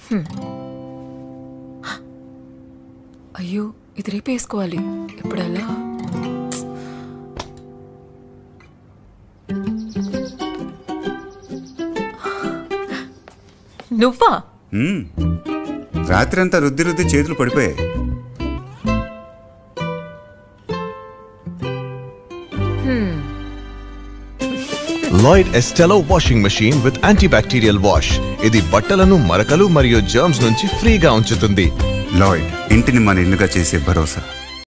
అయ్యో ఇది రేపు వేసుకోవాలి ఇప్పుడు ఎలా నువ్వా మ్మ్. రాత్రంతా రుద్ది రుద్ది చేతులు పడిపోయాయి లాయిడ్ ఎస్టెలో washing machine with antibacterial wash ఇది బట్టలను మరకలు మరియు జర్మ్స్ నుంచి ఫ్రీగా ఉంచుతుంది లాయిడ్ ఇంటిని మన ఇల్లుగా చేసే భరోసా